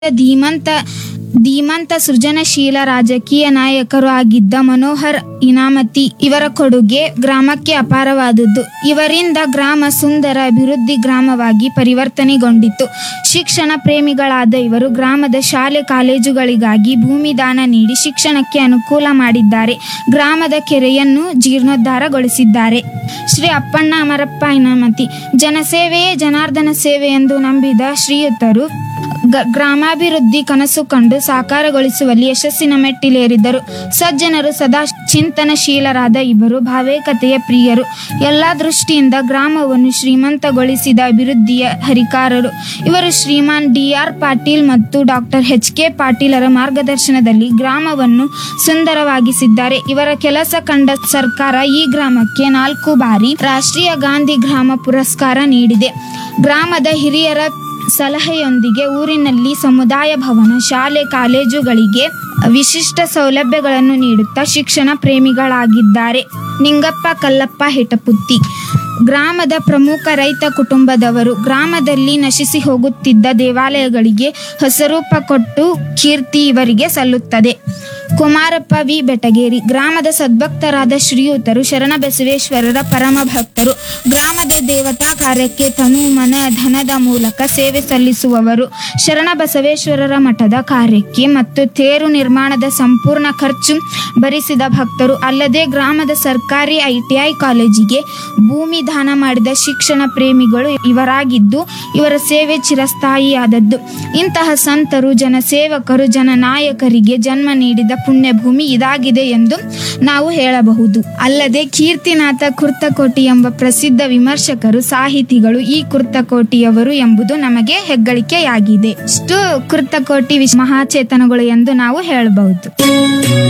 ಧೀಮಂತ ಧೀಮಂತ ಸೃಜನಶೀಲ ರಾಜಕೀಯ ನಾಯಕರು ಆಗಿದ್ದ ಮನೋಹರ್ ಇನಾಮತಿ ಇವರ ಕೊಡುಗೆ ಗ್ರಾಮಕ್ಕೆ ಅಪಾರವಾದದ್ದು ಇವರಿಂದ ಗ್ರಾಮ ಸುಂದರ ಅಭಿವೃದ್ಧಿ ಗ್ರಾಮವಾಗಿ ಪರಿವರ್ತನೆಗೊಂಡಿತು ಶಿಕ್ಷಣ ಪ್ರೇಮಿಗಳಾದ ಇವರು ಗ್ರಾಮದ ಶಾಲೆ ಕಾಲೇಜುಗಳಿಗಾಗಿ ಭೂಮಿ ದಾನ ನೀಡಿ ಶಿಕ್ಷಣಕ್ಕೆ ಅನುಕೂಲ ಮಾಡಿದ್ದಾರೆ ಗ್ರಾಮದ ಕೆರೆಯನ್ನು ಜೀರ್ಣೋದ್ಧಾರಗೊಳಿಸಿದ್ದಾರೆ ಶ್ರೀ ಅಪ್ಪಣ್ಣ ಅಮರಪ್ಪ ಇನಾಮತಿ ಜನಸೇವೆಯೇ ಜನಾರ್ದನ ಸೇವೆ ಎಂದು ನಂಬಿದ ಶ್ರೀಯುತರು ಗ- ಗ್ರಾಮಾಭಿವೃದ್ಧಿ ಕನಸು ಕಂಡು ಸಾಕಾರಗೊಳಿಸುವಲ್ಲಿ ಯಶಸ್ಸಿನ ಮೆಟ್ಟಿಲೇರಿದ್ದರು ಸಜ್ಜನರು ಸದಾ ಚಿಂತನಶೀಲರಾದ ಇವರು ಭಾವೇಕತೆಯ ಪ್ರಿಯರು ಎಲ್ಲ ದೃಷ್ಟಿಯಿಂದ ಗ್ರಾಮವನ್ನು ಶ್ರೀಮಂತಗೊಳಿಸಿದ ಅಭಿವೃದ್ಧಿಯ ಹರಿಕಾರರು ಇವರು ಶ್ರೀಮಾನ್ ಡಿ ಆರ್ ಪಾಟೀಲ್ ಮತ್ತು ಡಾಕ್ಟರ್ ಎಚ್ ಕೆ ಪಾಟೀಲರ ಮಾರ್ಗದರ್ಶನದಲ್ಲಿ ಗ್ರಾಮವನ್ನು ಸುಂದರವಾಗಿಸಿದ್ದಾರೆ ಇವರ ಕೆಲಸ ಕಂಡ ಸರ್ಕಾರ ಈ ಗ್ರಾಮಕ್ಕೆ ನಾಲ್ಕು ಬಾರಿ ರಾಷ್ಟ್ರೀಯ ಗಾಂಧಿ ಗ್ರಾಮ ಪುರಸ್ಕಾರ ನೀಡಿದೆ ಗ್ರಾಮದ ಹಿರಿಯರ ಸಲಹೆಯೊಂದಿಗೆ ಊರಿನಲ್ಲಿ ಸಮುದಾಯ ಭವನ ಶಾಲೆ ಕಾಲೇಜುಗಳಿಗೆ ವಿಶಿಷ್ಟ ಸೌಲಭ್ಯಗಳನ್ನು ನೀಡುತ್ತಾ ಶಿಕ್ಷಣ ಪ್ರೇಮಿಗಳಾಗಿದ್ದಾರೆ ನಿಂಗಪ್ಪ ಕಲ್ಲಪ್ಪ ಹೆಟಪುತ್ತಿ ಗ್ರಾಮದ ಪ್ರಮುಖ ರೈತ ಕುಟುಂಬದವರು ಗ್ರಾಮದಲ್ಲಿ ನಶಿಸಿ ಹೋಗುತ್ತಿದ್ದ ದೇವಾಲಯಗಳಿಗೆ ಹೊಸರೂಪ ಕೊಟ್ಟು ಕೀರ್ತಿ ಇವರಿಗೆ ಸಲ್ಲುತ್ತದೆ ಕುಮಾರಪ್ಪ ವಿ ಬೆಟಗೇರಿ ಗ್ರಾಮದ ಸದ್ಭಕ್ತರಾದ ಶ್ರೀಯುತರು ಶರಣ ಬಸವೇಶ್ವರರ ಪರಮ ಭಕ್ತರು ಗ್ರಾಮದ ದೇವತಾ ಕಾರ್ಯಕ್ಕೆ ತನು ಮನ ಧನದ ಮೂಲಕ ಸೇವೆ ಸಲ್ಲಿಸುವವರು ಶರಣ ಬಸವೇಶ್ವರರ ಮಠದ ಕಾರ್ಯಕ್ಕೆ ಮತ್ತು ತೇರು ನಿರ್ಮಾಣದ ಸಂಪೂರ್ಣ ಖರ್ಚು ಭರಿಸಿದ ಭಕ್ತರು ಅಲ್ಲದೆ ಗ್ರಾಮದ ಸರ್ಕಾರಿ ಐಟಿಐ ಕಾಲೇಜಿಗೆ ಭೂಮಿ ದಾನ ಮಾಡಿದ ಶಿಕ್ಷಣ ಪ್ರೇಮಿಗಳು ಇವರಾಗಿದ್ದು ಇವರ ಸೇವೆ ಚಿರಸ್ಥಾಯಿಯಾದದ್ದು ಇಂತಹ ಸಂತರು ಜನಸೇವಕರು ಜನನಾಯಕರಿಗೆ ಜನ್ಮ ನೀಡಿದ ಪುಣ್ಯಭೂಮಿ ಇದಾಗಿದೆ ಎಂದು ನಾವು ಹೇಳಬಹುದು ಅಲ್ಲದೆ ಕೀರ್ತಿನಾಥ ಕುರ್ತಕೋಟಿ ಎಂಬ ಪ್ರಸಿದ್ಧ ವಿಮರ್ಶಕರು ಸಾಹಿತಿಗಳು ಈ ಕುರ್ತಕೋಟಿಯವರು ಎಂಬುದು ನಮಗೆ ಹೆಗ್ಗಳಿಕೆಯಾಗಿದೆ ಇಷ್ಟು ಕುರ್ತಕೋಟಿ ವಿಶ್- ಮಹಾಚೇತನಗಳು ಎಂದು ನಾವು ಹೇಳಬಹುದು